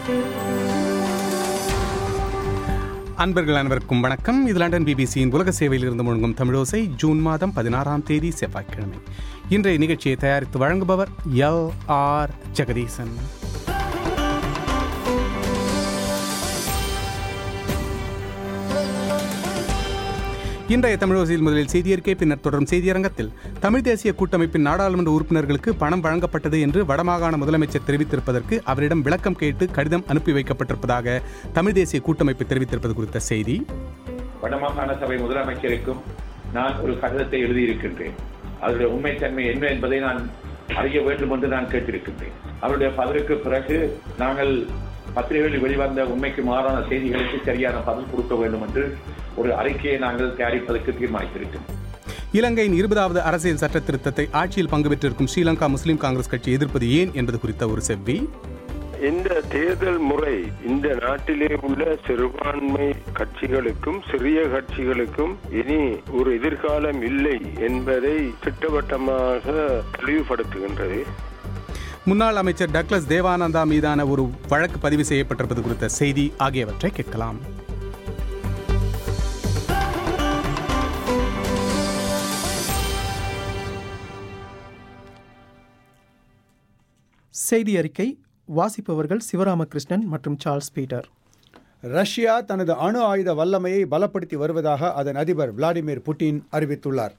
அன்பர்கள் அனைவருக்கும் வணக்கம் இது லண்டன் பிபிசியின் உலக சேவையில் இருந்து முழங்கும் தமிழோசை ஜூன் மாதம் பதினாறாம் தேதி செவ்வாய்க்கிழமை இன்றைய நிகழ்ச்சியை தயாரித்து வழங்குபவர் எல் ஆர் ஜெகதீசன் இன்றைய தமிழோசையில் முதலில் செய்தியறிக்கை பின்னர் தொடரும் செய்தியரங்கத்தில் தமிழ் தேசிய கூட்டமைப்பின் நாடாளுமன்ற உறுப்பினர்களுக்கு பணம் வழங்கப்பட்டது என்று வடமாகாண முதலமைச்சர் தெரிவித்திருப்பதற்கு அவரிடம் விளக்கம் கேட்டு கடிதம் அனுப்பி வைக்கப்பட்டிருப்பதாக தமிழ் தேசிய கூட்டமைப்பு தெரிவித்திருப்பது குறித்த செய்தி வடமாகாண சபை முதலமைச்சருக்கும் நான் ஒரு கடிதத்தை எழுதியிருக்கின்றேன் அதனுடைய உண்மைத்தன்மை என்ன என்பதை நான் அறிய வேண்டும் என்று நான் கேட்டிருக்கின்றேன் அவருடைய பதிலுக்கு பிறகு நாங்கள் பத்திரிகைகளில் வெளிவந்த உண்மைக்கு மாறான செய்திகளுக்கு சரியான பதில் கொடுக்க வேண்டும் என்று ஒரு அறிக்கையை நாங்கள் தயாரிப்பதற்கு தீர்மானித்திருக்கிறோம் இலங்கையின் இருபதாவது அரசியல் சட்ட திருத்தத்தை ஆட்சியில் பங்கு பெற்றிருக்கும் ஸ்ரீலங்கா முஸ்லிம் காங்கிரஸ் கட்சி எதிர்ப்பது ஏன் என்பது குறித்த ஒரு செவ்வி இந்த தேர்தல் முறை இந்த நாட்டிலே உள்ள சிறுபான்மை கட்சிகளுக்கும் சிறிய கட்சிகளுக்கும் இனி ஒரு எதிர்காலம் இல்லை என்பதை திட்டவட்டமாக தெளிவுபடுத்துகின்றது முன்னாள் அமைச்சர் டக்ளஸ் தேவானந்தா மீதான ஒரு வழக்கு பதிவு செய்யப்பட்டிருப்பது குறித்த செய்தி ஆகியவற்றை கேட்கலாம் செய்தி அறிக்கை வாசிப்பவர்கள் சிவராமகிருஷ்ணன் மற்றும் சார்ல்ஸ் பீட்டர் ரஷ்யா தனது அணு ஆயுத வல்லமையை பலப்படுத்தி வருவதாக அதன் அதிபர் விளாடிமிர் புட்டின் அறிவித்துள்ளார்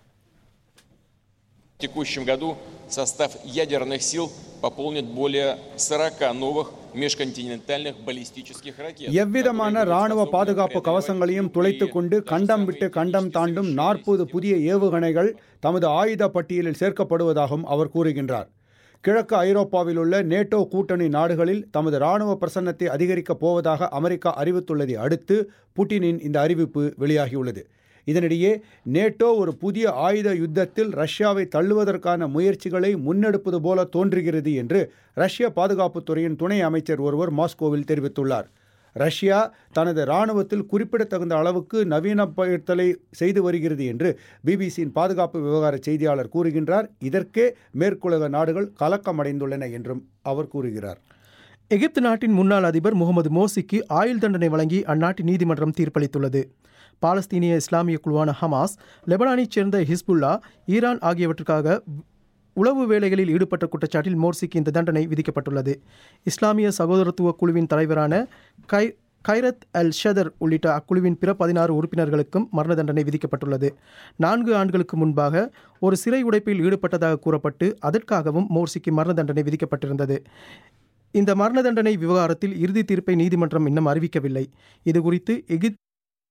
В текущем году состав ядерных сил пополнит более 40 новых межконтинентальных баллистических ракет. எவ்விதமான ராணுவ பாதுகாப்பு கவசங்களையும் துளைத்துக் கொண்டு கண்டம் விட்டு கண்டம் தாண்டும் நாற்பது புதிய ஏவுகணைகள் தமது ஆயுத பட்டியலில் சேர்க்கப்படுவதாகவும் அவர் கூறுகின்றார் கிழக்கு ஐரோப்பாவில் உள்ள நேட்டோ கூட்டணி நாடுகளில் தமது ராணுவ பிரசன்னத்தை அதிகரிக்கப் போவதாக அமெரிக்கா அறிவித்துள்ளதை அடுத்து புட்டினின் இந்த அறிவிப்பு வெளியாகியுள்ளது இதனிடையே நேட்டோ ஒரு புதிய ஆயுத யுத்தத்தில் ரஷ்யாவை தள்ளுவதற்கான முயற்சிகளை முன்னெடுப்பது போல தோன்றுகிறது என்று ரஷ்ய பாதுகாப்புத்துறையின் துணை அமைச்சர் ஒருவர் மாஸ்கோவில் தெரிவித்துள்ளார் ரஷ்யா தனது இராணுவத்தில் குறிப்பிடத்தகுந்த அளவுக்கு நவீனப்படுத்தலை செய்து வருகிறது என்று பிபிசியின் பாதுகாப்பு விவகார செய்தியாளர் கூறுகின்றார் இதற்கே மேற்குலக நாடுகள் கலக்கமடைந்துள்ளன என்றும் அவர் கூறுகிறார் எகிப்து நாட்டின் முன்னாள் அதிபர் முகமது மோசிக்கு ஆயுள் தண்டனை வழங்கி அந்நாட்டின் நீதிமன்றம் தீர்ப்பளித்துள்ளது பாலஸ்தீனிய இஸ்லாமிய குழுவான ஹமாஸ் லெபனானைச் சேர்ந்த ஹிஸ்புல்லா ஈரான் ஆகியவற்றுக்காக உளவு வேலைகளில் ஈடுபட்ட குற்றச்சாட்டில் மோர்சிக்கு இந்த தண்டனை விதிக்கப்பட்டுள்ளது இஸ்லாமிய சகோதரத்துவ குழுவின் தலைவரான கை கைரத் அல் ஷதர் உள்ளிட்ட அக்குழுவின் பிற பதினாறு உறுப்பினர்களுக்கும் மரண தண்டனை விதிக்கப்பட்டுள்ளது நான்கு ஆண்டுகளுக்கு முன்பாக ஒரு சிறை உடைப்பில் ஈடுபட்டதாக கூறப்பட்டு அதற்காகவும் மோர்சிக்கு மரண தண்டனை விதிக்கப்பட்டிருந்தது இந்த மரண தண்டனை விவகாரத்தில் இறுதி தீர்ப்பை நீதிமன்றம் இன்னும் அறிவிக்கவில்லை இது குறித்து எகித்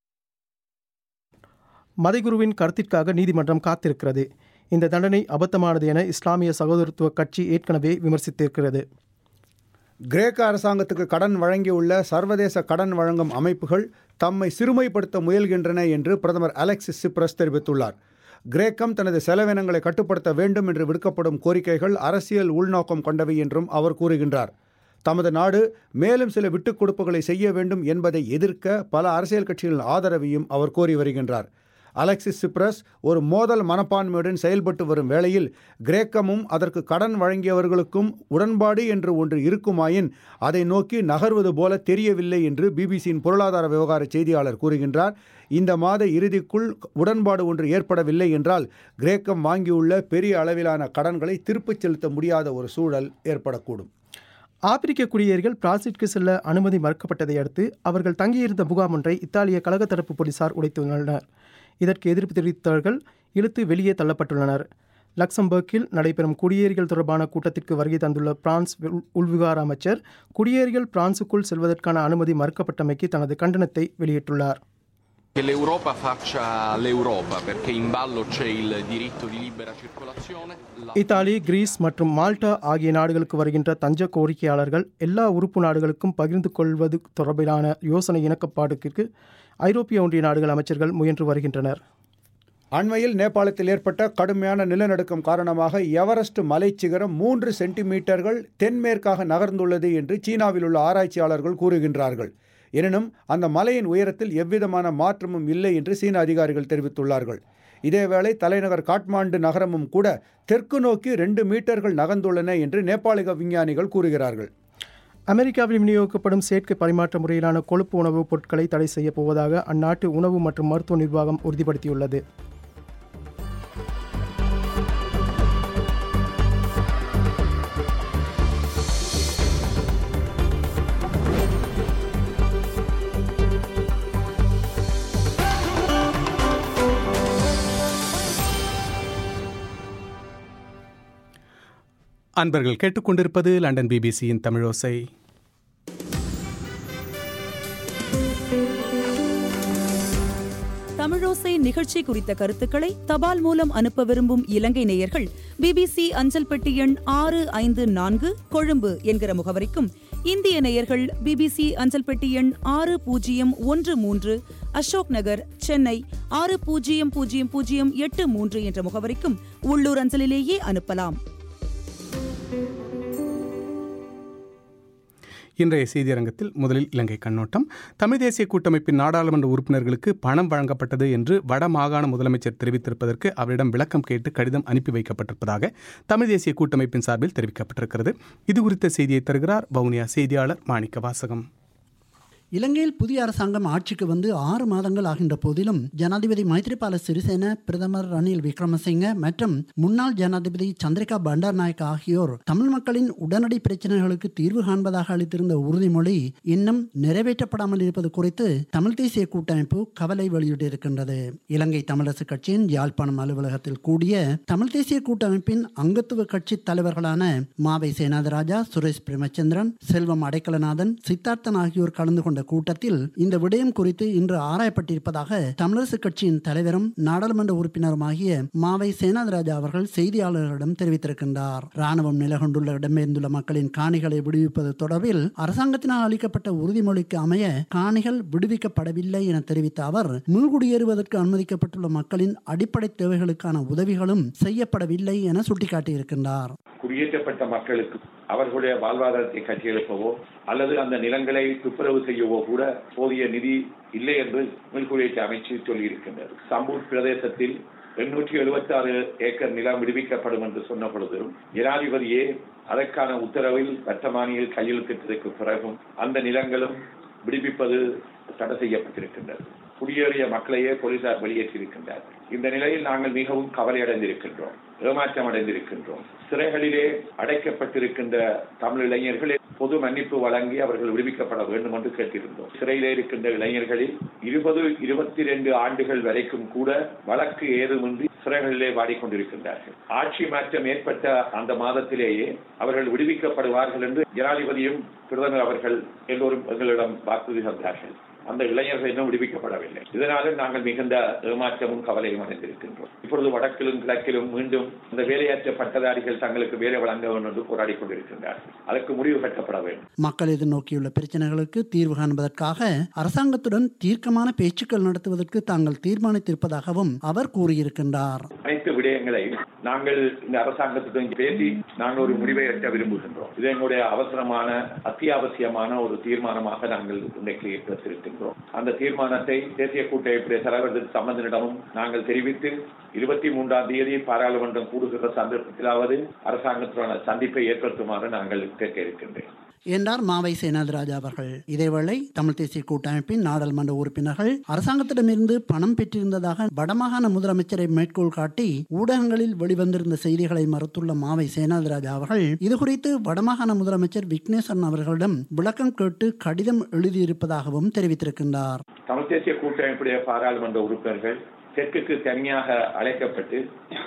மதைகுருவின் கருத்திற்காக நீதிமன்றம் காத்திருக்கிறது இந்த தண்டனை அபத்தமானது என இஸ்லாமிய சகோதரத்துவ கட்சி ஏற்கனவே விமர்சித்திருக்கிறது கிரேக்க அரசாங்கத்துக்கு கடன் வழங்கியுள்ள சர்வதேச கடன் வழங்கும் அமைப்புகள் தம்மை சிறுமைப்படுத்த முயல்கின்றன என்று பிரதமர் அலெக்சிஸ் சிப்ரஸ் தெரிவித்துள்ளார் கிரேக்கம் தனது செலவினங்களை கட்டுப்படுத்த வேண்டும் என்று விடுக்கப்படும் கோரிக்கைகள் அரசியல் உள்நோக்கம் கொண்டவை என்றும் அவர் கூறுகின்றார் தமது நாடு மேலும் சில விட்டுக் கொடுப்புகளை செய்ய வேண்டும் என்பதை எதிர்க்க பல அரசியல் கட்சிகளின் ஆதரவையும் அவர் கோரி வருகின்றார் அலெக்சிஸ் சிப்ரஸ் ஒரு மோதல் மனப்பான்மையுடன் செயல்பட்டு வரும் வேளையில் கிரேக்கமும் அதற்கு கடன் வழங்கியவர்களுக்கும் உடன்பாடு என்று ஒன்று இருக்குமாயின் அதை நோக்கி நகர்வது போல தெரியவில்லை என்று பிபிசியின் பொருளாதார விவகார செய்தியாளர் கூறுகின்றார் இந்த மாத இறுதிக்குள் உடன்பாடு ஒன்று ஏற்படவில்லை என்றால் கிரேக்கம் வாங்கியுள்ள பெரிய அளவிலான கடன்களை திருப்பிச் செலுத்த முடியாத ஒரு சூழல் ஏற்படக்கூடும் ஆப்பிரிக்க குடியேறிகள் பிரான்சிற்கு செல்ல அனுமதி மறுக்கப்பட்டதை அடுத்து அவர்கள் தங்கியிருந்த முகாம் ஒன்றை இத்தாலிய கழக தரப்பு போலீசார் உடைத்துள்ளனர் இதற்கு எதிர்ப்பு தெரிவித்தவர்கள் இழுத்து வெளியே தள்ளப்பட்டுள்ளனர் லக்சம்பர்க்கில் நடைபெறும் குடியேறிகள் தொடர்பான கூட்டத்திற்கு வருகை தந்துள்ள பிரான்ஸ் உள்விகார அமைச்சர் குடியேறிகள் பிரான்சுக்குள் செல்வதற்கான அனுமதி மறுக்கப்பட்டமைக்கு தனது கண்டனத்தை வெளியிட்டுள்ளார் Che l'Europa faccia l'Europa, perché in ballo c'è il diritto di libera circolazione. la- Italy Greece மற்றும் மால்டா ஆகிய நாடுகளுக்கு வருகின்ற தஞ்ச கோரிக்கையாளர்கள் எல்லா உறுப்பு நாடுகளுக்கும் பகிர்ந்து கொள்வது தொடர்பிலான யோசனை இணக்கப்பாடுக்கு ஐரோப்பிய ஒன்றிய நாடுகள் அமைச்சர்கள் முயன்று வருகின்றனர் அண்மையில் நேபாளத்தில் ஏற்பட்ட கடுமையான நிலநடுக்கம் காரணமாக எவரெஸ்ட் மலைச்சிகரம் மூன்று சென்டிமீட்டர்கள் தென்மேற்காக நகர்ந்துள்ளது என்று சீனாவில் உள்ள ஆராய்ச்சியாளர்கள் கூறுகின்றார்கள் எனினும் அந்த மலையின் உயரத்தில் எவ்விதமான மாற்றமும் இல்லை என்று சீன அதிகாரிகள் தெரிவித்துள்ளார்கள் இதேவேளை தலைநகர் காட்மாண்டு நகரமும் கூட தெற்கு நோக்கி ரெண்டு மீட்டர்கள் நகர்ந்துள்ளன என்று நேபாளிக விஞ்ஞானிகள் கூறுகிறார்கள் அமெரிக்காவில் விநியோகிக்கப்படும் செயற்கை பரிமாற்ற முறையிலான கொழுப்பு உணவுப் பொருட்களை தடை செய்யப் போவதாக அந்நாட்டு உணவு மற்றும் மருத்துவ நிர்வாகம் உறுதிப்படுத்தியுள்ளது அன்பர்கள் கேட்டுக்கொண்டிருப்பது லண்டன் பிபிசியின் தமிழோசை தமிழோசை நிகழ்ச்சி குறித்த கருத்துக்களை தபால் மூலம் அனுப்ப விரும்பும் இலங்கை நேயர்கள் பிபிசி அஞ்சல் பெட்டி எண் ஆறு ஐந்து நான்கு கொழும்பு என்கிற முகவரிக்கும் இந்திய நேயர்கள் பிபிசி அஞ்சல் பெட்டி எண் ஆறு பூஜ்ஜியம் ஒன்று மூன்று அசோக் நகர் சென்னை ஆறு பூஜ்ஜியம் பூஜ்ஜியம் பூஜ்ஜியம் எட்டு மூன்று என்ற முகவரிக்கும் உள்ளூர் அஞ்சலிலேயே அனுப்பலாம் இன்றைய செய்தியரங்கத்தில் முதலில் இலங்கை கண்ணோட்டம் தமிழ் தேசிய கூட்டமைப்பின் நாடாளுமன்ற உறுப்பினர்களுக்கு பணம் வழங்கப்பட்டது என்று வட மாகாண முதலமைச்சர் தெரிவித்திருப்பதற்கு அவரிடம் விளக்கம் கேட்டு கடிதம் அனுப்பி வைக்கப்பட்டிருப்பதாக தமிழ் தேசிய கூட்டமைப்பின் சார்பில் தெரிவிக்கப்பட்டிருக்கிறது இது குறித்த செய்தியை தருகிறார் வவுனியா செய்தியாளர் மாணிக்க வாசகம் இலங்கையில் புதிய அரசாங்கம் ஆட்சிக்கு வந்து ஆறு மாதங்கள் ஆகின்ற போதிலும் ஜனாதிபதி மைத்ரிபால சிறிசேன பிரதமர் ரணில் விக்ரமசிங்க மற்றும் முன்னாள் ஜனாதிபதி சந்திரிகா பண்டார்நாயக் ஆகியோர் தமிழ் மக்களின் உடனடி பிரச்சனைகளுக்கு தீர்வு காண்பதாக அளித்திருந்த உறுதிமொழி இன்னும் நிறைவேற்றப்படாமல் இருப்பது குறித்து தமிழ் தேசிய கூட்டமைப்பு கவலை வெளியிட்டிருக்கின்றது இலங்கை தமிழரசு கட்சியின் யாழ்ப்பாணம் அலுவலகத்தில் கூடிய தமிழ் தேசிய கூட்டமைப்பின் அங்கத்துவ கட்சி தலைவர்களான மாவை சேனாதராஜா சுரேஷ் பிரேமச்சந்திரன் செல்வம் அடைக்கலநாதன் சித்தார்த்தன் ஆகியோர் கலந்து கொண்ட கூட்டத்தில் இந்த விடயம் குறித்து இன்று ஆராயப்பட்டிருப்பதாக தமிழரசு கட்சியின் தலைவரும் நாடாளுமன்ற உறுப்பினருமாகிய மாவை சேனாதராஜா அவர்கள் செய்தியாளர்களிடம் தெரிவித்திருக்கின்றார் ராணுவம் நிலகொண்டுள்ள இடம்பெயர்ந்துள்ள மக்களின் காணிகளை விடுவிப்பது தொடர்பில் அரசாங்கத்தினால் அளிக்கப்பட்ட உறுதிமொழிக்கு அமைய காணிகள் விடுவிக்கப்படவில்லை என தெரிவித்த அவர் மீள்குடியேறுவதற்கு அனுமதிக்கப்பட்டுள்ள மக்களின் அடிப்படை தேவைகளுக்கான உதவிகளும் செய்யப்படவில்லை என சுட்டிக்காட்டியிருக்கின்றார் குடியேற்றப்பட்ட மக்களுக்கு அவர்களுடைய வாழ்வாதாரத்தை கட்டியெழுப்பவோ அல்லது அந்த நிலங்களை துப்புரவு செய்யவோ கூட போதிய நிதி இல்லை என்று மீள்குடியேற்ற அமைச்சு சொல்லியிருக்கின்றது சம்பூர் பிரதேசத்தில் எண்ணூற்றி எழுபத்தி ஆறு ஏக்கர் நிலம் விடுவிக்கப்படும் என்று சொன்ன பொழுதும் ஜனாதிபதியே அதற்கான உத்தரவில் வர்த்தமானியில் கையெழுத்திட்டதற்கு பிறகும் அந்த நிலங்களும் விடுவிப்பது தடை செய்யப்பட்டிருக்கின்றது குடியேறிய மக்களையே போலீசார் வெளியேற்றியிருக்கின்றார் இந்த நிலையில் நாங்கள் மிகவும் கவலை அடைந்திருக்கின்றோம் ஏமாற்றம் அடைந்திருக்கின்றோம் சிறைகளிலே அடைக்கப்பட்டிருக்கின்ற தமிழ் இளைஞர்களே பொது மன்னிப்பு வழங்கி அவர்கள் விடுவிக்கப்பட வேண்டும் என்று கேட்டிருந்தோம் சிறையிலே இருக்கின்ற இளைஞர்களில் இருபது இருபத்தி ரெண்டு ஆண்டுகள் வரைக்கும் கூட வழக்கு ஏதுமின்றி சிறைகளிலே வாடிக்கொண்டிருக்கின்றார்கள் ஆட்சி மாற்றம் ஏற்பட்ட அந்த மாதத்திலேயே அவர்கள் விடுவிக்கப்படுவார்கள் என்று ஜனாதிபதியும் பிரதமர் அவர்கள் எல்லோரும் எங்களிடம் வாக்குறுதி தந்தார்கள் அந்த இளைஞர்கள் இன்னும் விடுவிக்கப்படவில்லை இதனால நாங்கள் மிகுந்த ஏமாற்றமும் கவலையும் அடைந்திருக்கின்றோம் இப்பொழுது வடக்கிலும் கிழக்கிலும் மீண்டும் இந்த வேலையற்ற பட்டதாரிகள் தங்களுக்கு வேலை வழங்க வேண்டும் என்று போராடி கொண்டிருக்கின்றார்கள் அதற்கு முடிவு கட்டப்பட வேண்டும் மக்கள் எதிர்நோக்கியுள்ள பிரச்சனைகளுக்கு தீர்வு காண்பதற்காக அரசாங்கத்துடன் தீர்க்கமான பேச்சுக்கள் நடத்துவதற்கு தாங்கள் தீர்மானித்திருப்பதாகவும் அவர் கூறியிருக்கின்றார் அனைத்து விடயங்களையும் நாங்கள் இந்த அரசாங்கத்துடன் பேசி நாங்கள் ஒரு முடிவை எட்ட விரும்புகின்றோம் இது எங்களுடைய அவசரமான அத்தியாவசியமான ஒரு தீர்மானமாக நாங்கள் இன்றைக்கு எடுத்திருக்கின்றோம் அந்த தீர்மானத்தை தேசிய கூட்டமைப்புடைய தலைவர் சம்பந்தனிடமும் நாங்கள் தெரிவித்து இருபத்தி மூன்றாம் தேதி பாராளுமன்றம் கூடுகிற சந்தர்ப்பத்திலாவது அரசாங்கத்துடனான சந்திப்பை ஏற்படுத்துமாறு நாங்கள் கேட்க இருக்கின்றேன் என்றார் மாவை சேனாதிராஜா அவர்கள் இதேவேளை தமிழ் தேசிய கூட்டமைப்பின் நாடாளுமன்ற உறுப்பினர்கள் அரசாங்கத்திடமிருந்து பணம் பெற்றிருந்ததாக வடமாகாண முதலமைச்சரை மேற்கோள் காட்டி ஊடகங்களில் வெளிவந்திருந்த செய்திகளை மறுத்துள்ள மாவை சேனாதிராஜா அவர்கள் இதுகுறித்து வடமாகாண முதலமைச்சர் விக்னேஸ்வரன் அவர்களிடம் விளக்கம் கேட்டு கடிதம் எழுதியிருப்பதாகவும் தெரிவித்திருக்கின்றார் தமிழ் தேசிய கூட்டமைப்புடைய பாராளுமன்ற உறுப்பினர்கள் தெற்குக்கு தனியாக அழைக்கப்பட்டு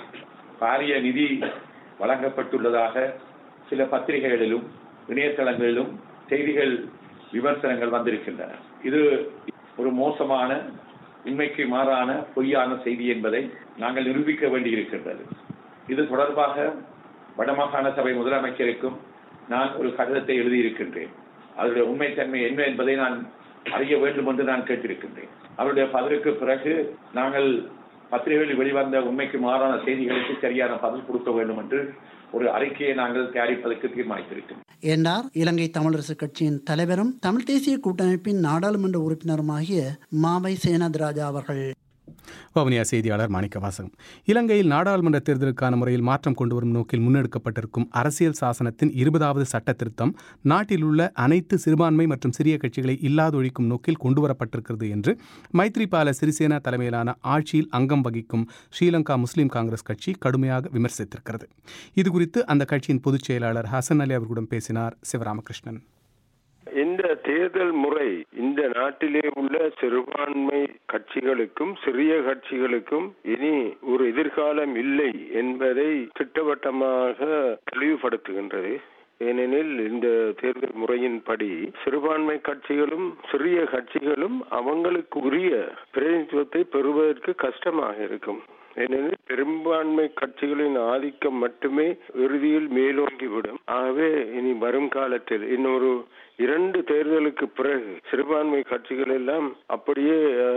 பாரிய நிதி வழங்கப்பட்டுள்ளதாக சில பத்திரிகைகளிலும் இணையதளங்களிலும் செய்திகள் விமர்சனங்கள் வந்திருக்கின்றன இது ஒரு மோசமான உண்மைக்கு மாறான பொய்யான செய்தி என்பதை நாங்கள் நிரூபிக்க வேண்டியிருக்கின்றது இது தொடர்பாக வடமாகாண சபை முதலமைச்சருக்கும் நான் ஒரு கடிதத்தை எழுதியிருக்கின்றேன் அதனுடைய உண்மைத்தன்மை என்ன என்பதை நான் அறிய வேண்டும் என்று நான் கேட்டிருக்கின்றேன் அவருடைய பதிலுக்கு பிறகு நாங்கள் பத்திரிகைகளில் வெளிவந்த உண்மைக்கு மாறான செய்திகளுக்கு சரியான பதில் கொடுக்க வேண்டும் என்று ஒரு அறிக்கையை நாங்கள் தயாரிப்பதற்கு தீர்மானித்திருக்கிறோம் என்றார் இலங்கை தமிழரசு கட்சியின் தலைவரும் தமிழ் தேசிய கூட்டமைப்பின் நாடாளுமன்ற உறுப்பினருமாகிய மாவை சேனாதிராஜா அவர்கள் வவுனியா செய்தியாளர் மாணிக்க வாசகம் இலங்கையில் நாடாளுமன்ற தேர்தலுக்கான முறையில் மாற்றம் கொண்டு வரும் நோக்கில் முன்னெடுக்கப்பட்டிருக்கும் அரசியல் சாசனத்தின் இருபதாவது சட்ட திருத்தம் நாட்டில் உள்ள அனைத்து சிறுபான்மை மற்றும் சிறிய கட்சிகளை இல்லாதொழிக்கும் நோக்கில் கொண்டுவரப்பட்டிருக்கிறது என்று மைத்ரிபால சிறிசேனா தலைமையிலான ஆட்சியில் அங்கம் வகிக்கும் ஸ்ரீலங்கா முஸ்லிம் காங்கிரஸ் கட்சி கடுமையாக விமர்சித்திருக்கிறது இதுகுறித்து அந்த கட்சியின் பொதுச் செயலாளர் ஹசன் அலி அவர்களுடன் பேசினார் சிவராமகிருஷ்ணன் இந்த தேர்தல் முறை இந்த நாட்டிலே உள்ள சிறுபான்மை கட்சிகளுக்கும் சிறிய கட்சிகளுக்கும் இனி ஒரு எதிர்காலம் இல்லை என்பதை திட்டவட்டமாக தெளிவுபடுத்துகின்றது ஏனெனில் இந்த தேர்தல் முறையின்படி சிறுபான்மை கட்சிகளும் சிறிய கட்சிகளும் அவங்களுக்கு உரிய பிரதிநிதித்துவத்தை பெறுவதற்கு கஷ்டமாக இருக்கும் ஏனெனில் பெரும்பான்மை கட்சிகளின் ஆதிக்கம் மட்டுமே இறுதியில் மேலோங்கிவிடும் ஆகவே இனி வரும் காலத்தில் இன்னொரு இரண்டு தேர்தலுக்கு பிறகு சிறுபான்மை கட்சிகள் எல்லாம் அப்படியே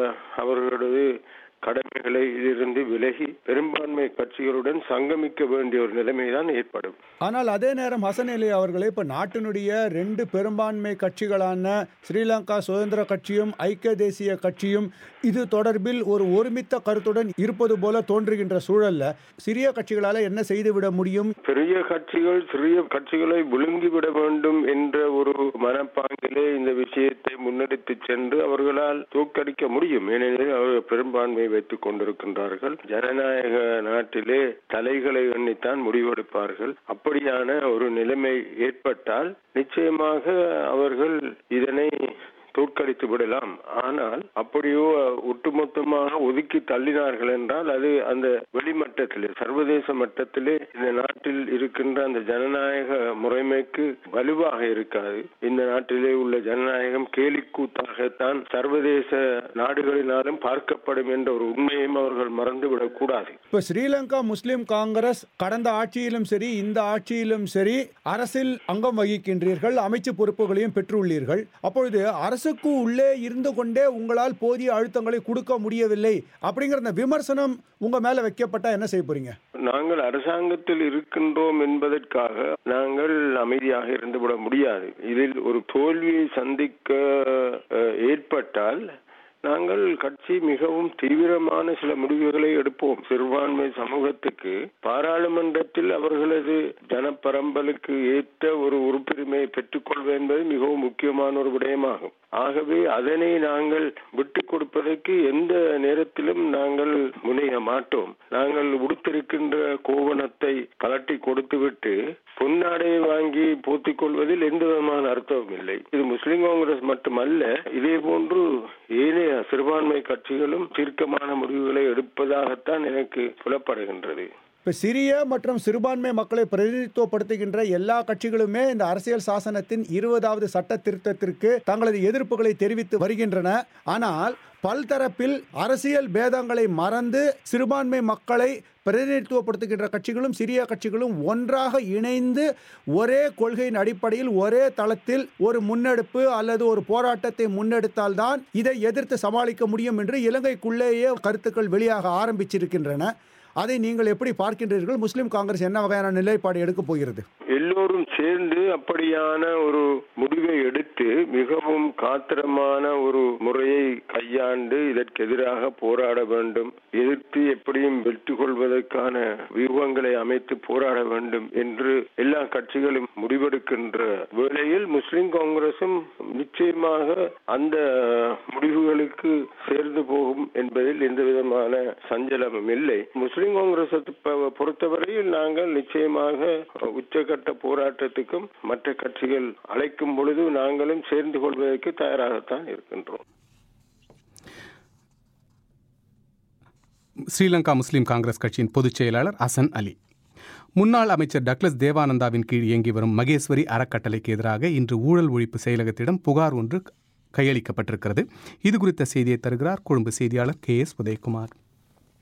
அவர்களது கடமைகளை இருந்து விலகி பெரும்பான்மை கட்சிகளுடன் சங்கமிக்க வேண்டிய ஒரு நிலைமைதான் ஏற்படும் ஆனால் அதே நேரம் ஹசன் அலி அவர்களே இப்ப நாட்டினுடைய ரெண்டு பெரும்பான்மை கட்சிகளான ஸ்ரீலங்கா சுதந்திர கட்சியும் ஐக்கிய தேசிய கட்சியும் இது தொடர்பில் ஒரு ஒருமித்த கருத்துடன் இருப்பது போல தோன்றுகின்ற சூழல்ல சிறிய கட்சிகளால என்ன செய்துவிட முடியும் பெரிய கட்சிகள் சிறிய கட்சிகளை விழுங்கிவிட வேண்டும் என்ற ஒரு மனப்பாங்கிலே இந்த விஷயத்தை முன்னெடுத்து சென்று அவர்களால் தூக்கடிக்க முடியும் ஏனெனில் அவர்கள் பெரும்பான்மை வைத்துக் கொண்டிருக்கின்றார்கள் ஜனநாயக நாட்டிலே தலைகளை எண்ணித்தான் முடிவெடுப்பார்கள் அப்படியான ஒரு நிலைமை ஏற்பட்டால் நிச்சயமாக அவர்கள் இதனை தோற்கடித்து விடலாம் ஆனால் அப்படியோ ஒட்டுமொத்தமாக ஒதுக்கி தள்ளினார்கள் என்றால் அது அந்த வெளிமட்டத்திலே சர்வதேச மட்டத்திலே இந்த நாட்டில் இருக்கின்ற அந்த ஜனநாயக முறைமைக்கு வலுவாக இருக்காது இந்த நாட்டிலே உள்ள ஜனநாயகம் கேலிக்கூத்தாகத்தான் சர்வதேச நாடுகளினாலும் பார்க்கப்படும் என்ற ஒரு உண்மையும் அவர்கள் மறந்துவிடக் கூடாது இப்ப ஸ்ரீலங்கா முஸ்லிம் காங்கிரஸ் கடந்த ஆட்சியிலும் சரி இந்த ஆட்சியிலும் சரி அரசில் அங்கம் வகிக்கின்றீர்கள் அமைச்சு பொறுப்புகளையும் பெற்றுள்ளீர்கள் அப்பொழுது அரசு அரசுக்கு உள்ளே இருந்து கொண்டே உங்களால் போதிய அழுத்தங்களை கொடுக்க முடியவில்லை அப்படிங்கிற அந்த விமர்சனம் உங்க மேல வைக்கப்பட்டா என்ன செய்ய போறீங்க நாங்கள் அரசாங்கத்தில் இருக்கின்றோம் என்பதற்காக நாங்கள் அமைதியாக இருந்துவிட முடியாது இதில் ஒரு தோல்வியை சந்திக்க ஏற்பட்டால் நாங்கள் கட்சி மிகவும் தீவிரமான சில முடிவுகளை எடுப்போம் சிறுபான்மை சமூகத்துக்கு பாராளுமன்றத்தில் அவர்களது ஜனப்பரம்பலுக்கு ஏற்ற ஒரு உறுப்புரிமையை பெற்றுக்கொள்வது என்பது மிகவும் முக்கியமான ஒரு விடயமாகும் ஆகவே அதனை நாங்கள் விட்டு கொடுப்பதற்கு எந்த நேரத்திலும் நாங்கள் முனைய மாட்டோம் நாங்கள் உடுத்திருக்கின்ற கோவணத்தை கலட்டி கொடுத்துவிட்டு பொன்னாடையை வாங்கி போத்திக் கொள்வதில் எந்த விதமான அர்த்தமும் இல்லை இது முஸ்லிம் காங்கிரஸ் மட்டுமல்ல இதே போன்று ஏனைய சிறுபான்மை கட்சிகளும் தீர்க்கமான முடிவுகளை எடுப்பதாகத்தான் எனக்கு புலப்படுகின்றது இப்போ சிறிய மற்றும் சிறுபான்மை மக்களை பிரதிநிதித்துவப்படுத்துகின்ற எல்லா கட்சிகளுமே இந்த அரசியல் சாசனத்தின் இருபதாவது சட்ட திருத்தத்திற்கு தங்களது எதிர்ப்புகளை தெரிவித்து வருகின்றன ஆனால் பல்தரப்பில் அரசியல் பேதங்களை மறந்து சிறுபான்மை மக்களை பிரதிநிதித்துவப்படுத்துகின்ற கட்சிகளும் சிறிய கட்சிகளும் ஒன்றாக இணைந்து ஒரே கொள்கையின் அடிப்படையில் ஒரே தளத்தில் ஒரு முன்னெடுப்பு அல்லது ஒரு போராட்டத்தை முன்னெடுத்தால்தான் இதை எதிர்த்து சமாளிக்க முடியும் என்று இலங்கைக்குள்ளேயே கருத்துக்கள் வெளியாக ஆரம்பிச்சிருக்கின்றன அதை நீங்கள் எப்படி பார்க்கின்றீர்கள் முஸ்லிம் காங்கிரஸ் என்ன வகையான நிலைப்பாடு எடுக்க போகிறது எல்லோரும் சேர்ந்து அப்படியான ஒரு முடிவை எடுத்து மிகவும் காத்திரமான ஒரு முறையை கையாண்டு இதற்கு எதிராக போராட வேண்டும் எதிர்த்து எப்படியும் வெற்றி கொள்வதற்கான வியூகங்களை அமைத்து போராட வேண்டும் என்று எல்லா கட்சிகளும் முடிவெடுக்கின்ற வேளையில் முஸ்லிம் காங்கிரசும் நிச்சயமாக அந்த முடிவுகளுக்கு சேர்ந்து போகும் என்பதில் எந்த விதமான சஞ்சலமும் இல்லை முஸ்லிம் காங்கிரஸ் பொறுத்தவரையில் நாங்கள் நிச்சயமாக உச்சகட்ட போராட்டத்துக்கும் மற்ற கட்சிகள் அழைக்கும் பொழுது நாங்களும் சேர்ந்து கொள்வதற்கு தயாராகத்தான் இருக்கின்றோம் ஸ்ரீலங்கா முஸ்லிம் காங்கிரஸ் கட்சியின் பொதுச் செயலாளர் அசன் அலி முன்னாள் அமைச்சர் டக்ளஸ் தேவானந்தாவின் கீழ் இயங்கி வரும் மகேஸ்வரி அறக்கட்டளைக்கு எதிராக இன்று ஊழல் ஒழிப்பு செயலகத்திடம் புகார் ஒன்று கையளிக்கப்பட்டிருக்கிறது இது குறித்த செய்தியை தருகிறார் கொழும்பு செய்தியாளர் கே எஸ் உதயகுமார்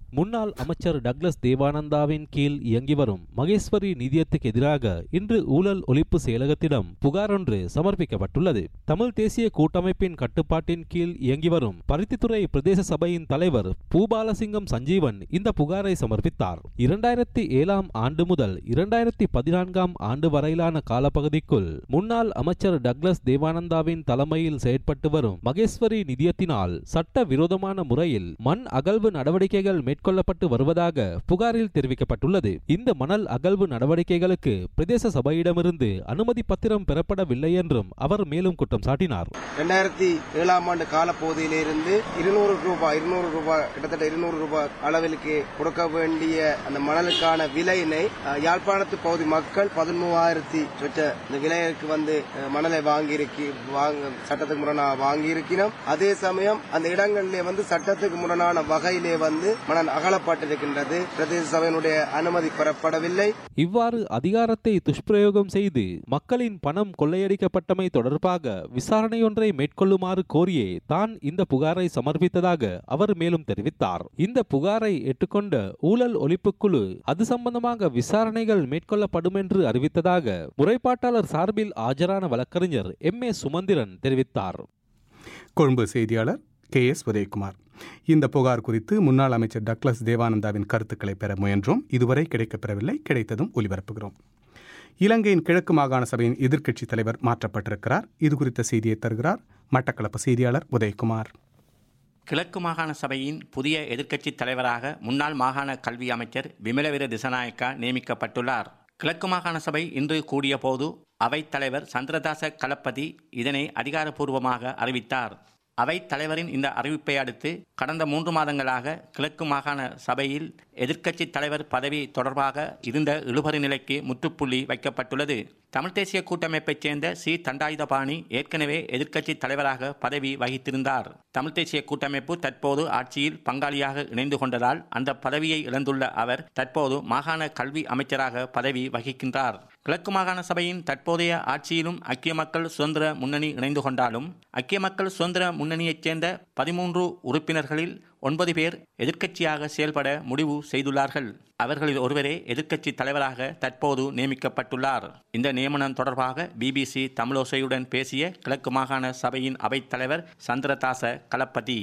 முன்னாள் அமைச்சர் டக்ளஸ் தேவானந்தாவின் கீழ் இயங்கி வரும் மகேஸ்வரி நிதியத்துக்கு எதிராக இன்று ஊழல் ஒழிப்பு செயலகத்திடம் புகார் ஒன்று சமர்ப்பிக்கப்பட்டுள்ளது தமிழ் தேசிய கூட்டமைப்பின் கட்டுப்பாட்டின் கீழ் இயங்கி வரும் பருத்தித்துறை பிரதேச சபையின் தலைவர் பூபாலசிங்கம் சஞ்சீவன் இந்த புகாரை சமர்ப்பித்தார் இரண்டாயிரத்தி ஏழாம் ஆண்டு முதல் இரண்டாயிரத்தி பதினான்காம் ஆண்டு வரையிலான காலப்பகுதிக்குள் முன்னாள் அமைச்சர் டக்ளஸ் தேவானந்தாவின் தலைமையில் செயற்பட்டு வரும் மகேஸ்வரி நிதியத்தினால் சட்ட விரோதமான முறையில் மண் அகழ்வு நடவடிக்கைகள் மேற்கொள்ளப்பட்டு வருவதாக புகாரில் தெரிவிக்கப்பட்டுள்ளது இந்த மணல் அகழ்வு நடவடிக்கைகளுக்கு பிரதேச சபையிடமிருந்து அனுமதி பத்திரம் பெறப்படவில்லை என்றும் அவர் மேலும் குற்றம் சாட்டினார் ரெண்டாயிரத்தி ஏழாம் ஆண்டு காலப்பகுதியிலிருந்து இருநூறு ரூபாய் இருநூறு ரூபாய் கிட்டத்தட்ட இருநூறு ரூபாய் அளவிற்கு கொடுக்க வேண்டிய அந்த மணலுக்கான விலையினை அஹ், யாழ்ப்பாணத்து பகுதி மக்கள் பதிமூவாயிரத்தி சொச்ச இந்த விலைக்கு வந்து அஹ், மணலை வாங்கியிருக்கி வாங்க சட்டத்துக்கு முரணா வாங்கியிருக்கிறோம் அதே சமயம் அந்த இடங்களிலே வந்து சட்டத்துக்கு முரணான வகையிலே வந்து மணல் அகலப்பட்டிருக்கின்றது பிரதேச சபையினுடைய அனுமதி பெறப்படவில்லை இவ்வாறு அதிகாரத்தை துஷ்பிரயோகம் செய்து மக்களின் பணம் கொள்ளையடிக்கப்பட்டமை தொடர்பாக விசாரணையொன்றை மேற்கொள்ளுமாறு கோரியே தான் இந்த புகாரை சமர்ப்பித்ததாக அவர் மேலும் தெரிவித்தார் இந்த புகாரை ஏற்றுக்கொண்ட ஊழல் ஒழிப்புக்குழு அது சம்பந்தமாக விசாரணைகள் மேற்கொள்ளப்படும் என்று அறிவித்ததாக முறைப்பாட்டாளர் சார்பில் ஆஜரான வழக்கறிஞர் எம் ஏ சுமந்திரன் தெரிவித்தார் கொழும்பு செய்தியாளர் கே எஸ் உதயகுமார் இந்த புகார் குறித்து முன்னாள் அமைச்சர் டக்ளஸ் தேவானந்தாவின் கருத்துக்களை பெற முயன்றோம் இதுவரை கிடைக்கப்பெறவில்லை கிடைத்ததும் ஒலிபரப்புகிறோம் இலங்கையின் கிழக்கு மாகாண சபையின் எதிர்க்கட்சித் தலைவர் மாற்றப்பட்டிருக்கிறார் இது குறித்த செய்தியை தருகிறார் மட்டக்களப்பு செய்தியாளர் உதயகுமார் கிழக்கு மாகாண சபையின் புதிய எதிர்க்கட்சித் தலைவராக முன்னாள் மாகாண கல்வி அமைச்சர் விமலவீர திசநாயக்கா நியமிக்கப்பட்டுள்ளார் கிழக்கு மாகாண சபை இன்று கூடிய போது அவைத் தலைவர் சந்திரதாச களப்பதி இதனை அதிகாரப்பூர்வமாக அறிவித்தார் அவைத் தலைவரின் இந்த அறிவிப்பை அடுத்து கடந்த மூன்று மாதங்களாக கிழக்கு மாகாண சபையில் எதிர்க்கட்சித் தலைவர் பதவி தொடர்பாக இருந்த இழுபறி நிலைக்கு முற்றுப்புள்ளி வைக்கப்பட்டுள்ளது தமிழ் தேசிய கூட்டமைப்பைச் சேர்ந்த சி தண்டாயுதபாணி ஏற்கனவே எதிர்க்கட்சித் தலைவராக பதவி வகித்திருந்தார் தமிழ் தேசிய கூட்டமைப்பு தற்போது ஆட்சியில் பங்காளியாக இணைந்து கொண்டதால் அந்த பதவியை இழந்துள்ள அவர் தற்போது மாகாண கல்வி அமைச்சராக பதவி வகிக்கின்றார் கிழக்கு மாகாண சபையின் தற்போதைய ஆட்சியிலும் ஐக்கிய மக்கள் சுதந்திர முன்னணி இணைந்து கொண்டாலும் ஐக்கிய மக்கள் சுதந்திர முன்னணியைச் சேர்ந்த பதிமூன்று உறுப்பினர்களில் ஒன்பது பேர் எதிர்க்கட்சியாக செயல்பட முடிவு செய்துள்ளார்கள் அவர்களில் ஒருவரே எதிர்க்கட்சி தலைவராக தற்போது நியமிக்கப்பட்டுள்ளார் இந்த நியமனம் தொடர்பாக பிபிசி தமிழோசையுடன் பேசிய கிழக்கு மாகாண சபையின் அவைத் தலைவர் சந்திரதாச களப்பதி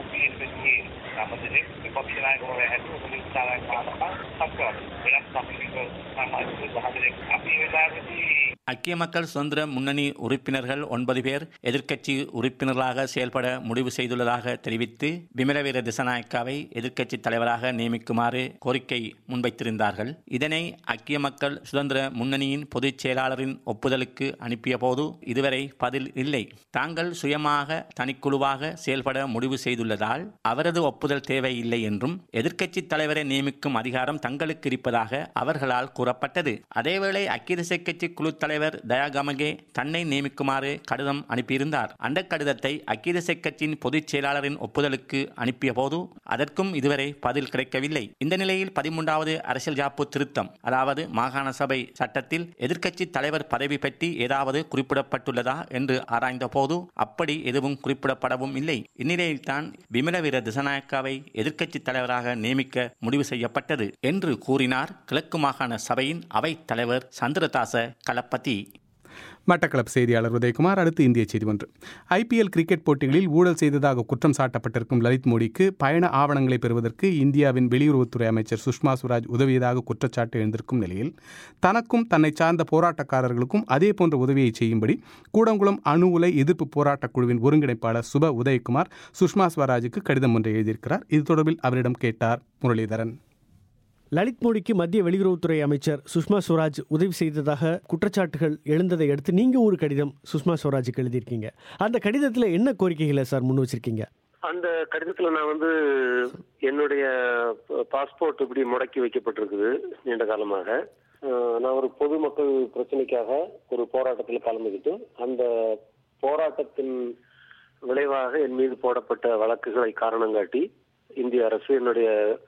ஐக்கிய மக்கள் சுதந்திர முன்னணி உறுப்பினர்கள் ஒன்பது பேர் எதிர்க்கட்சி உறுப்பினர்களாக செயல்பட முடிவு செய்துள்ளதாக தெரிவித்து விமலவீர திசநாயக்காவை எதிர்க்கட்சி தலைவராக நியமிக்குமாறு கோரிக்கை முன்வைத்திருந்தார்கள் இதனை ஐக்கிய மக்கள் சுதந்திர முன்னணியின் பொதுச் செயலாளரின் ஒப்புதலுக்கு அனுப்பிய போது இதுவரை பதில் இல்லை தாங்கள் சுயமாக தனிக்குழுவாக செயல்பட முடிவு செய்துள்ளதால் அவரது ஒப்புதல் தேவையில்லை என்றும் எதிர்க்கட்சி தலைவரை நியமிக்கும் அதிகாரம் தங்களுக்கு இருப்பதாக அவர்களால் கூறப்பட்டது அதேவேளை ஐக்கிய தேசிய கட்சி குழு தலைவர் தயாகமகே தன்னை நியமிக்குமாறு கடிதம் அனுப்பியிருந்தார் அந்த கடிதத்தை ஐக்கிய தேசிய கட்சியின் பொதுச் செயலாளரின் ஒப்புதலுக்கு அனுப்பிய போது அதற்கும் இதுவரை பதில் கிடைக்கவில்லை இந்த நிலையில் பதிமூன்றாவது அரசியல் ஜாப்பு திருத்தம் அதாவது மாகாண சபை சட்டத்தில் எதிர்க்கட்சி தலைவர் பதவி பற்றி ஏதாவது குறிப்பிடப்பட்டுள்ளதா என்று ஆராய்ந்த போது அப்படி எதுவும் குறிப்பிடப்படவும் இல்லை இந்நிலையில்தான் விமலவீர திசநாயக்காவை எதிர்க்கட்சி தலைவராக நியமிக்க முடிவு செய்யப்பட்டது என்று கூறினார் கிழக்கு மாகாண சபையின் அவைத் தலைவர் சந்திரதாச களப்பதி மட்டக்களப்பு செய்தியாளர் உதயகுமார் அடுத்து இந்திய செய்தி ஒன்று ஐபிஎல் கிரிக்கெட் போட்டிகளில் ஊழல் செய்ததாக குற்றம் சாட்டப்பட்டிருக்கும் லலித் மோடிக்கு பயண ஆவணங்களை பெறுவதற்கு இந்தியாவின் வெளியுறவுத்துறை அமைச்சர் சுஷ்மா சுவராஜ் உதவியதாக குற்றச்சாட்டு எழுந்திருக்கும் நிலையில் தனக்கும் தன்னை சார்ந்த போராட்டக்காரர்களுக்கும் அதே போன்ற உதவியை செய்யும்படி கூடங்குளம் அணு உலை எதிர்ப்பு போராட்டக் குழுவின் ஒருங்கிணைப்பாளர் சுப உதயகுமார் சுஷ்மா ஸ்வராஜுக்கு கடிதம் ஒன்றை எழுதியிருக்கிறார் இது தொடர்பில் அவரிடம் கேட்டார் முரளிதரன் லலித் மோடிக்கு மத்திய வெளியுறவுத்துறை அமைச்சர் சுஷ்மா ஸ்வராஜ் உதவி செய்ததாக குற்றச்சாட்டுகள் எழுந்ததை அடுத்து நீங்க ஒரு கடிதம் சுஷ்மா ஸ்வராஜுக்கு எழுதியிருக்கீங்க அந்த கடிதத்தில் என்ன கோரிக்கைகளை சார் முன் வச்சிருக்கீங்க அந்த கடிதத்துல நான் வந்து என்னுடைய பாஸ்போர்ட் இப்படி முடக்கி வைக்கப்பட்டிருக்குது நீண்ட காலமாக அஹ், நான் ஒரு பொதுமக்கள் பிரச்சனைக்காக ஒரு போராட்டத்தில் கலந்துக்கிட்டு அந்த போராட்டத்தின் விளைவாக என் மீது போடப்பட்ட வழக்குகளை காரணம் காட்டி இந்திய அரசு என்னுடைய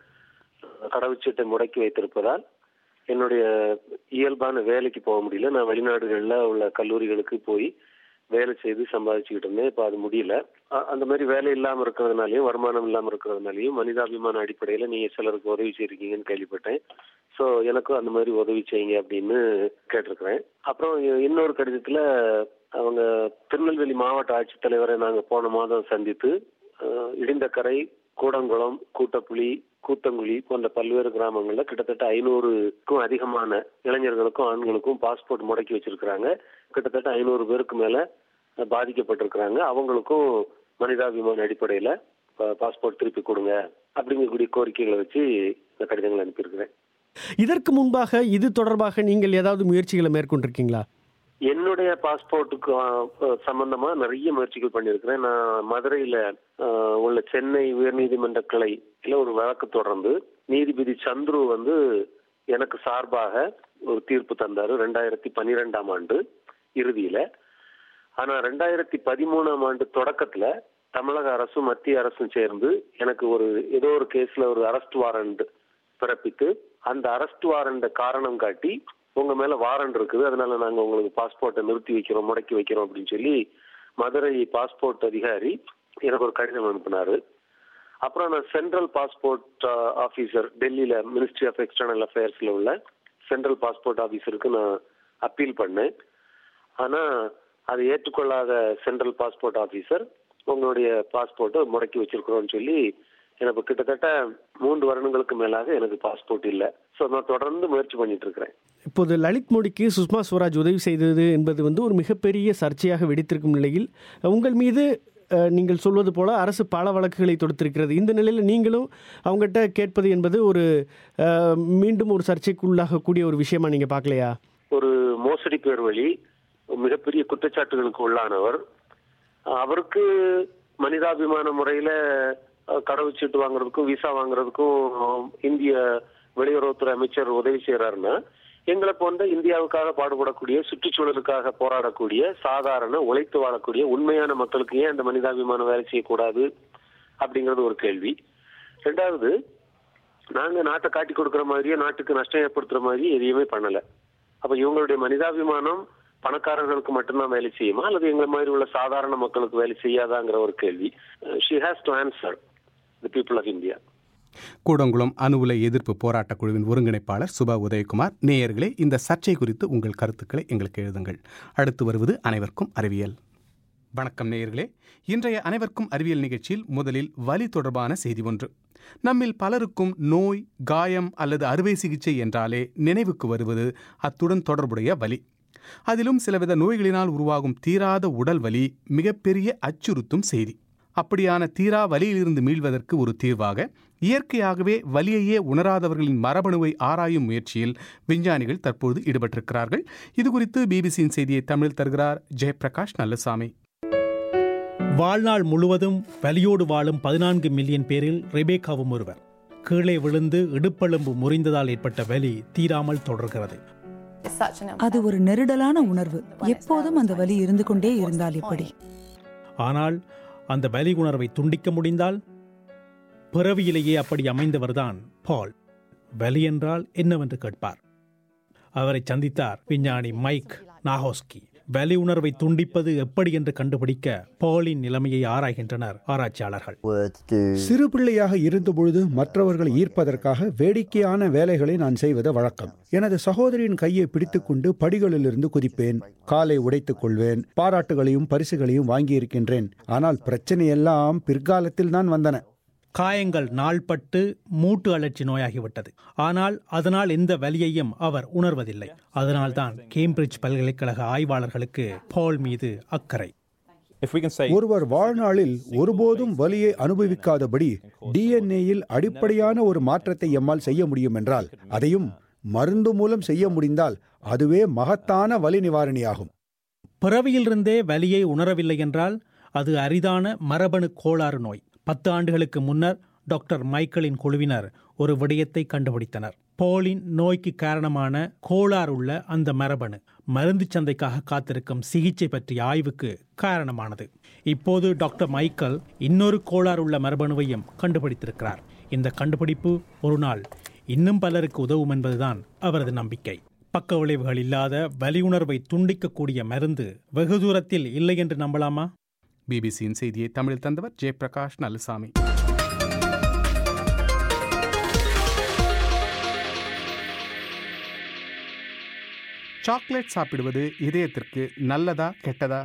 கடவுச்சீட்டை முடக்கி வைத்திருப்பதால் என்னுடைய இயல்பான வேலைக்கு போக முடியல நான் வெளிநாடுகளில் உள்ள கல்லூரிகளுக்கு போய் வேலை செய்து சம்பாதிச்சுக்கிட்டு இருந்தேன் இப்போ அது முடியல அ- அந்த மாதிரி வேலை இல்லாம இருக்கிறதுனாலயும் வருமானம் இல்லாம இருக்கிறதுனாலயும் மனிதாபிமான அடிப்படையில நீங்க சிலருக்கு உதவி செய்யிருக்கீங்கன்னு கேள்விப்பட்டேன் ஸோ எனக்கும் அந்த மாதிரி உதவி செய்யுங்க அப்படின்னு கேட்டிருக்கிறேன் அப்புறம் இ- இன்னொரு கடிதத்துல அவங்க திருநெல்வேலி மாவட்ட ஆட்சித்தலைவரை நாங்க போன மாதம் சந்தித்து அஹ், இடிந்தக்கரை கூடங்குளம் கூட்டப்புலி கூத்தங்குழி போன்ற பல்வேறு கிராமங்கள்ல கிட்டத்தட்ட ஐநூறுக்கும் அதிகமான இளைஞர்களுக்கும் ஆண்களுக்கும் பாஸ்போர்ட் முடக்கி வச்சிருக்கிறாங்க கிட்டத்தட்ட ஐநூறு பேருக்கு மேல பாதிக்கப்பட்டிருக்கிறாங்க அவங்களுக்கும் மனிதாபிமான அடிப்படையில பா- பாஸ்போர்ட் திருப்பி கொடுங்க அப்படிங்கக்கூடிய கோரிக்கைகளை வச்சு இந்த கடிதங்களை அனுப்பியிருக்கிறேன் இதற்கு முன்பாக இது தொடர்பாக நீங்கள் ஏதாவது முயற்சிகளை மேற்கொண்டிருக்கீங்களா என்னுடைய பாஸ்போர்ட்டுக்கு அஹ், சம்பந்தமா நிறைய முயற்சிகள் பண்ணியிருக்கிறேன் நான் மதுரையில அஹ், உள்ள சென்னை உயர்நீதிமன்ற கிளையில ஒரு வழக்கு தொடர்ந்து நீதிபதி சந்துரு வந்து எனக்கு சார்பாக ஒரு தீர்ப்பு தந்தாரு ரெண்டாயிரத்தி பன்னிரெண்டாம் ஆண்டு இறுதியில ஆனா ரெண்டாயிரத்தி பதிமூணாம் ஆண்டு தொடக்கத்துல தமிழக அரசும் மத்திய அரசும் சேர்ந்து எனக்கு ஒரு ஏதோ ஒரு கேஸ்ல ஒரு அரெஸ்ட் வாரண்ட் பிறப்பித்து அந்த அரெஸ்ட் வாரண்ட காரணம் காட்டி உங்க மேல வாரண்ட் இருக்குது அதனால நாங்க உங்களுக்கு பாஸ்போர்ட்டை நிறுத்தி வைக்கிறோம் முடக்கி வைக்கிறோம் அப்படின்னு சொல்லி மதுரை பாஸ்போர்ட் அதிகாரி எனக்கு ஒரு கடிதம் அனுப்பினாரு அப்புறம் நான் சென்ட்ரல் பாஸ்போர்ட் ஆபீசர் டெல்லியில மினிஸ்ட்ரி ஆஃப் எக்ஸ்டர்னல் அஃபேர்ஸ்ல உள்ள சென்ட்ரல் பாஸ்போர்ட் ஆபீசருக்கு நான் அப்பீல் பண்ணேன் ஆனா அதை ஏற்றுக்கொள்ளாத சென்ட்ரல் பாஸ்போர்ட் ஆபீசர் உங்களுடைய பாஸ்போர்ட்டை முடக்கி வச்சிருக்கிறோம்னு சொல்லி எனக்கு கிட்டத்தட்ட மூன்று வருடங்களுக்கு மேலாக எனக்கு பாஸ்போர்ட் இல்லை ஸோ நான் தொடர்ந்து முயற்சி பண்ணிட்டு இருக்கிறேன் இப்போது லலித் மோடிக்கு சுஷ்மா ஸ்வராஜ் உதவி செய்தது என்பது வந்து ஒரு மிகப்பெரிய சர்ச்சையாக வெடித்திருக்கும் நிலையில் உங்கள் மீது அஹ், நீங்கள் சொல்வது போல அரசு பல வழக்குகளை தொடுத்திருக்கிறது இந்த நிலையில் நீங்களும் அவங்ககிட்ட கேட்பது என்பது ஒரு அஹ், மீண்டும் ஒரு சர்ச்சைக்குள்ளாகக்கூடிய ஒரு விஷயமா நீங்கள் பார்க்கலையா ஒரு மோசடி பேர் வழி மிகப்பெரிய குற்றச்சாட்டுகளுக்கு உள்ளானவர் அவருக்கு மனிதாபிமான முறையில அஹ், கடவுச்சீட்டு வாங்குறதுக்கும் விசா வாங்குறதுக்கும் இந்திய வெளியுறவுத்துறை அமைச்சர் உதவி செய்யறாருன்னா எங்களை போன்ற இந்தியாவுக்காக பாடுபடக்கூடிய சுற்றுச்சூழலுக்காக போராடக்கூடிய சாதாரண உழைத்து வாழக்கூடிய உண்மையான மக்களுக்கு ஏன் அந்த மனிதாபிமான வேலை செய்யக்கூடாது அப்படிங்கிறது ஒரு கேள்வி ரெண்டாவது நாங்க நாட்டை காட்டி கொடுக்கிற மாதிரியே நாட்டுக்கு நஷ்டம் ஏற்படுத்துற மாதிரி எதையுமே பண்ணல அப்ப இவங்களுடைய மனிதாபிமானம் பணக்காரர்களுக்கு மட்டும்தான் வேலை செய்யுமா அல்லது எங்களை மாதிரி உள்ள சாதாரண மக்களுக்கு வேலை செய்யாதாங்கிற ஒரு கேள்வி she has to answer the people of India Koodankulam அணு உலை எதிர்ப்பு போராட்டக் குழுவின் ஒருங்கிணைப்பாளர் சுபா உதயகுமார் நேயர்களே இந்த சர்ச்சை குறித்து உங்கள் கருத்துக்களை எங்களுக்கு எழுதுங்கள் அடுத்து வருவது அனைவருக்கும் அறிவியல் வணக்கம் நேயர்களே இன்றைய அனைவருக்கும் அறிவியல் நிகழ்ச்சியில் முதலில் வலி தொடர்பான செய்தி ஒன்று நம்மில் பலருக்கும் நோய் காயம் அல்லது அறுவை சிகிச்சை என்றாலே நினைவுக்கு வருவது அத்துடன் தொடர்புடைய வலி அதிலும் சிலவித நோய்களினால் உருவாகும் தீராத உடல் வலி மிகப்பெரிய அச்சுறுத்தும் செய்தி அப்படியான தீரா வலியிலிருந்து மீள்வதற்கு ஒரு தீர்வாக இயற்கையாகவே வலியையே உணராதவர்களின் மரபணுவை ஆராயும் முயற்சியில் விஞ்ஞானிகள் தற்போது ஈடுபட்டிருக்கிறார்கள் இதுகுறித்து பிபிசியின் செய்தியை தமிழில் தருகிறார் ஜெயபிரகாஷ் நல்லசாமி வாழ்நாள் முழுவதும் வலியோடு வாழும் பதினான்கு மில்லியன் பேரில் ரெபேக்காவும் ஒருவர் கீழே விழுந்து இடுப்பெலும்பு முறிந்ததால் ஏற்பட்ட வலி தீராமல் தொடர்கிறது அது ஒரு நெருடலான உணர்வு எப்போதும் அந்த வலி இருந்து கொண்டே இருந்தால் எப்படி ஆனால் அந்த வலி உணர்வை துண்டிக்க முடிந்தால் பிறவியிலேயே அப்படி அமைந்தவர்தான் பால் வலி என்றால் என்னவென்று கேட்பார் அவரை சந்தித்தார் விஞ்ஞானி மைக் நாகோஸ்கி வலி உணர்வை துண்டிப்பது எப்படி என்று கண்டுபிடிக்க பாலின் நிலைமையை ஆராய்கின்றனர் ஆராய்ச்சியாளர்கள் சிறு பிள்ளையாக இருந்தபொழுது மற்றவர்களை ஈர்ப்பதற்காக வேடிக்கையான வேலைகளை நான் செய்வது வழக்கம் எனது சகோதரியின் கையை பிடித்துக்கொண்டு படிகளிலிருந்து குதிப்பேன் காலை உடைத்துக் கொள்வேன் பாராட்டுகளையும் பரிசுகளையும் வாங்கியிருக்கின்றேன் ஆனால் பிரச்சனையெல்லாம் பிற்காலத்தில் தான் வந்தன காயங்கள் நாள்பட்டு மூட்டு அழற்சி நோயாகிவிட்டது ஆனால் அதனால் எந்த வலியையும் அவர் உணர்வதில்லை அதனால்தான் கேம்பிரிட்ஜ் பல்கலைக்கழக ஆய்வாளர்களுக்கு பால் மீது அக்கறை ஒருவர் வாழ்நாளில் ஒருபோதும் வலியை அனுபவிக்காதபடி டிஎன்ஏயில் அடிப்படையான ஒரு மாற்றத்தை எம்மால் செய்ய முடியும் என்றால் அதையும் மருந்து மூலம் செய்ய முடிந்தால் அதுவே மகத்தான வலி நிவாரணியாகும் பிறவியிலிருந்தே வலியை உணரவில்லை என்றால் அது அரிதான மரபணு கோளாறு நோய் பத்து ஆண்டுகளுக்கு முன்னர் டாக்டர் மைக்கேலின் குழுவினர் ஒரு விடயத்தை கண்டுபிடித்தனர் போலின் நோய்க்கு காரணமான கோளாறுள்ள அந்த மரபணு மருந்து சந்தைக்காக காத்திருக்கும் சிகிச்சை பற்றிய ஆய்வுக்கு காரணமானது இப்போது டாக்டர் மைக்கேல் இன்னொரு கோளாறுள்ள மரபணுவையும் கண்டுபிடித்திருக்கிறார் இந்த கண்டுபிடிப்பு ஒரு நாள் இன்னும் பலருக்கு உதவும் என்பதுதான் அவரது நம்பிக்கை பக்க விளைவுகள் இல்லாத வலியுணர்வை துண்டிக்கக்கூடிய மருந்து வெகு தூரத்தில் இல்லை என்று நம்பலாமா பிபிசியின் செய்தியை தமிழில் தந்தவர் ஜெயபிரகாஷ் நல்லசாமி சாக்லேட் சாப்பிடுவது இதயத்திற்கு நல்லதா கெட்டதா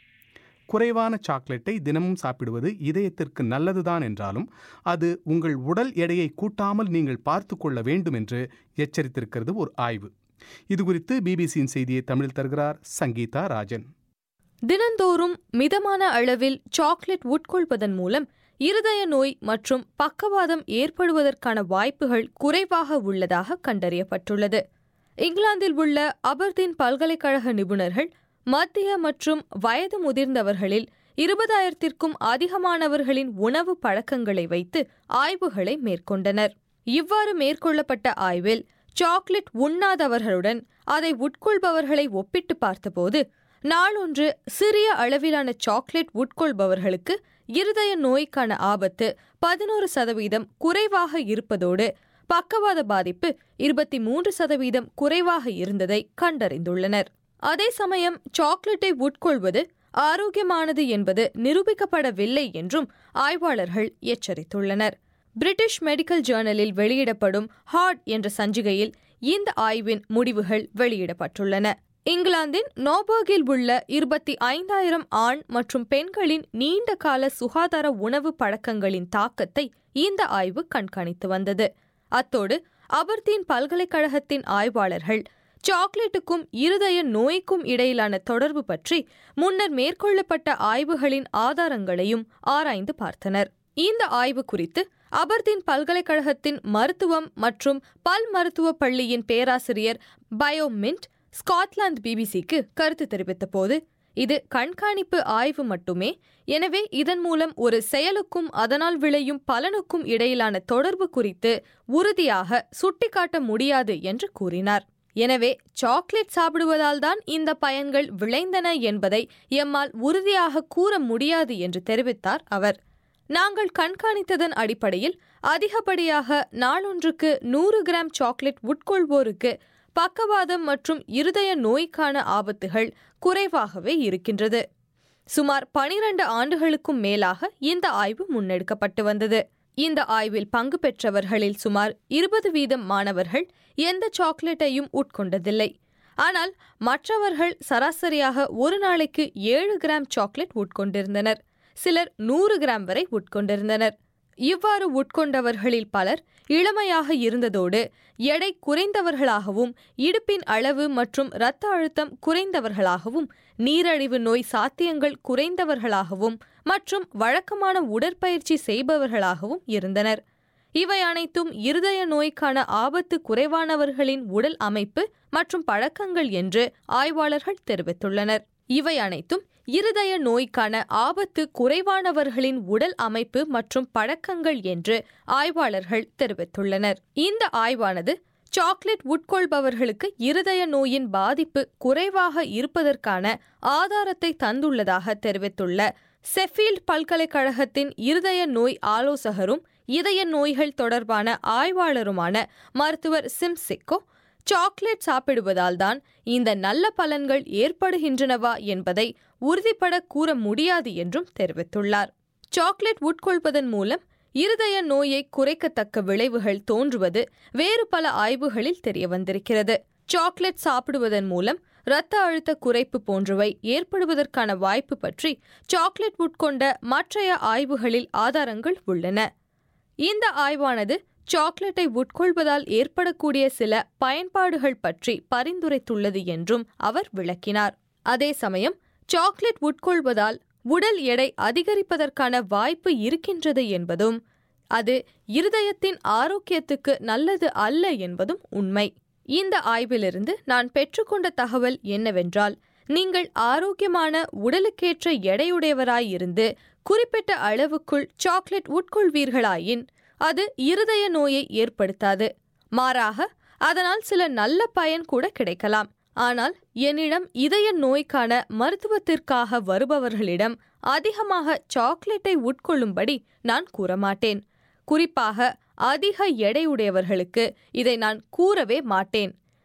குறைவான சாக்லேட்டை தினமும் சாப்பிடுவது இதயத்திற்கு நல்லதுதான் என்றாலும் அது உங்கள் உடல் எடையை கூட்டாமல் நீங்கள் பார்த்து கொள்ள வேண்டும் என்று எச்சரித்திருக்கிறது ஒரு ஆய்வு இது குறித்து பிபிசியின் செய்தியை தமிழில் தருகிறார் சங்கீதா ராஜன் தினந்தோறும் மிதமான அளவில் சாக்லேட் உட்கொள்வதன் மூலம் இருதய நோய் மற்றும் பக்கவாதம் ஏற்படுவதற்கான வாய்ப்புகள் குறைவாக உள்ளதாக கண்டறியப்பட்டுள்ளது இங்கிலாந்தில் உள்ள அபர்தீன் பல்கலைக்கழக நிபுணர்கள் மத்திய மற்றும் வயது முதிர்ந்தவர்களில் இருபதாயிரத்திற்கும் அதிகமானவர்களின் உணவு பழக்கங்களை வைத்து ஆய்வுகளை மேற்கொண்டனர் இவ்வாறு மேற்கொள்ளப்பட்ட ஆய்வில் சாக்லேட் உண்ணாதவர்களுடன் அதை உட்கொள்பவர்களை ஒப்பிட்டு பார்த்தபோது நாளொன்று சிறிய அளவிலான சாக்லேட் உட்கொள்பவர்களுக்கு இருதய நோய்க்கான ஆபத்து பதினோரு சதவீதம் குறைவாக இருப்பதோடு பக்கவாத பாதிப்பு இருபத்தி மூன்று சதவீதம் குறைவாக இருந்ததை கண்டறிந்துள்ளனர் அதே சமயம் சாக்லேட்டை உட்கொள்வது ஆரோக்கியமானது என்பது நிரூபிக்கப்படவில்லை என்றும் ஆய்வாளர்கள் எச்சரித்துள்ளனர் பிரிட்டிஷ் மெடிக்கல் ஜேர்னலில் வெளியிடப்படும் ஹார்ட் என்ற சஞ்சிகையில் இந்த ஆய்வின் முடிவுகள் வெளியிடப்பட்டுள்ளன இங்கிலாந்தின் நோபர்கில் உள்ள இருபத்தி ஐந்தாயிரம் ஆண் மற்றும் பெண்களின் நீண்ட கால சுகாதார உணவு பழக்கங்களின் தாக்கத்தை இந்த ஆய்வு கண்காணித்து வந்தது அத்தோடு அபர்தீன் பல்கலைக்கழகத்தின் ஆய்வாளர்கள் சாக்லேட்டுக்கும் இருதய நோய்க்கும் இடையிலான தொடர்பு பற்றி முன்னர் மேற்கொள்ளப்பட்ட ஆய்வுகளின் ஆதாரங்களையும் ஆராய்ந்து பார்த்தனர் இந்த ஆய்வு குறித்து அபர்தீன் பல்கலைக்கழகத்தின் மருத்துவம் மற்றும் பல் மருத்துவ பள்ளியின் பேராசிரியர் பயோமின்ட் ஸ்காட்லாந்து பிபிசிக்கு கருத்து தெரிவித்த போது இது கண்காணிப்பு ஆய்வு மட்டுமே எனவே இதன் மூலம் ஒரு செயலுக்கும் அதனால் விளையும் பலனுக்கும் இடையிலான தொடர்பு குறித்து உறுதியாக சுட்டிக்காட்ட முடியாது என்று கூறினார் எனவே சாக்லேட் சாப்பிடுவதால் தான் இந்த பயன்கள் விளைந்தன என்பதை எம்மால் உறுதியாக கூற முடியாது என்று தெரிவித்தார் அவர் நாங்கள் கண்காணித்ததன் அடிப்படையில் அதிகப்படியாக நாளொன்றுக்கு நூறு கிராம் சாக்லேட் உட்கொள்வோருக்கு பக்கவாதம் மற்றும் இருதய நோய்க்கான ஆபத்துகள் குறைவாகவே இருக்கின்றது சுமார் பனிரண்டு ஆண்டுகளுக்கும் மேலாக இந்த ஆய்வு முன்னெடுக்கப்பட்டு வந்தது இந்த ஆய்வில் பங்கு பெற்றவர்களில் சுமார் இருபது வீதம் மாணவர்கள் எந்த சாக்லேட்டையும் உட்கொண்டதில்லை ஆனால் மற்றவர்கள் சராசரியாக ஒரு நாளைக்கு ஏழு கிராம் சாக்லேட் உட்கொண்டிருந்தனர் சிலர் நூறு கிராம் வரை உட்கொண்டிருந்தனர் இவ்வாறு உட்கொண்டவர்களில் பலர் இளமையாக இருந்ததோடு எடை குறைந்தவர்களாகவும் இடுப்பின் அளவு மற்றும் இரத்த அழுத்தம் குறைந்தவர்களாகவும் நீரழிவு நோய் சாத்தியங்கள் குறைந்தவர்களாகவும் மற்றும் வழக்கமான உடற்பயிற்சி செய்பவர்களாகவும் இருந்தனர் இவை அனைத்தும் இருதய நோய்க்கான ஆபத்து குறைவானவர்களின் உடல் அமைப்பு மற்றும் பழக்கங்கள் என்று ஆய்வாளர்கள் தெரிவித்துள்ளனர் இவை அனைத்தும் இருதய நோய்க்கான ஆபத்து குறைவானவர்களின் உடல் அமைப்பு மற்றும் பழக்கங்கள் என்று ஆய்வாளர்கள் தெரிவித்துள்ளனர் இந்த ஆய்வானது சாக்லேட் உட்கொள்பவர்களுக்கு இருதய நோயின் பாதிப்பு குறைவாக இருப்பதற்கான ஆதாரத்தை தந்துள்ளதாக தெரிவித்துள்ள செஃபீல்ட் பல்கலைக்கழகத்தின் இருதய நோய் ஆலோசகரும் இதய நோய்கள் தொடர்பான ஆய்வாளருமான மருத்துவர் சிம்சிக்கோ சாக்லேட் சாப்பிடுவதால் தான் இந்த நல்ல பலன்கள் ஏற்படுகின்றனவா என்பதை உறுதிப்பட கூற முடியாது என்றும் தெரிவித்துள்ளார் சாக்லேட் உட்கொள்வதன் மூலம் இருதய நோயை குறைக்கத்தக்க விளைவுகள் தோன்றுவது வேறு பல ஆய்வுகளில் தெரியவந்திருக்கிறது சாக்லேட் சாப்பிடுவதன் மூலம் இரத்த அழுத்த குறைப்பு போன்றவை ஏற்படுவதற்கான வாய்ப்பு பற்றி சாக்லேட் உட்கொண்ட மற்றைய ஆய்வுகளில் ஆதாரங்கள் உள்ளன இந்த ஆய்வானது சாக்லேட்டை உட்கொள்வதால் ஏற்படக்கூடிய சில பயன்பாடுகள் பற்றி பரிந்துரைத்துள்ளது என்றும் அவர் விளக்கினார் அதே சமயம் சாக்லேட் உட்கொள்வதால் உடல் எடை அதிகரிப்பதற்கான வாய்ப்பு இருக்கின்றது என்பதும் அது இருதயத்தின் ஆரோக்கியத்துக்கு நல்லது அல்ல என்பதும் உண்மை இந்த ஆய்விலிருந்து நான் பெற்றுக்கொண்ட தகவல் என்னவென்றால் நீங்கள் ஆரோக்கியமான உடலுக்கேற்ற எடையுடையவராயிருந்து குறிப்பிட்ட அளவுக்குள் சாக்லேட் உட்கொள்வீர்களாயின் அது இருதய நோயை ஏற்படுத்தாது மாறாக அதனால் சில நல்ல பயன் கூட கிடைக்கலாம் ஆனால் என்னிடம் இதய நோய்க்கான மருத்துவத்திற்காக வருபவர்களிடம் அதிகமாக சாக்லேட்டை உட்கொள்ளும்படி நான் கூறமாட்டேன் குறிப்பாக அதிக எடையுடையவர்களுக்கு இதை நான் கூறவே மாட்டேன்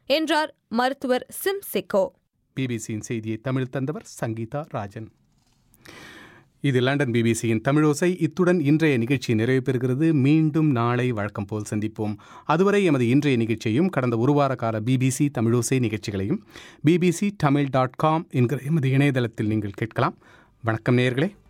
என்றார் மருத்துவர் சிம் செக்கோ பிபிசியின் செய்தியை தமிழ் தந்தவர் சங்கீதா ராஜன் இது லண்டன் பிபிசியின் தமிழோசை இத்துடன் இன்றைய நிகழ்ச்சி நிறைவு பெறுகிறது மீண்டும் நாளை வழக்கம் போல் சந்திப்போம் அதுவரை எமது இன்றைய நிகழ்ச்சியையும் கடந்த ஒரு வார கால பிபிசி தமிழோசை நிகழ்ச்சிகளையும் பிபிசி தமிழ் டாட் காம் என்கிற எமது இணையதளத்தில் நீங்கள் கேட்கலாம் வணக்கம் நேயர்களே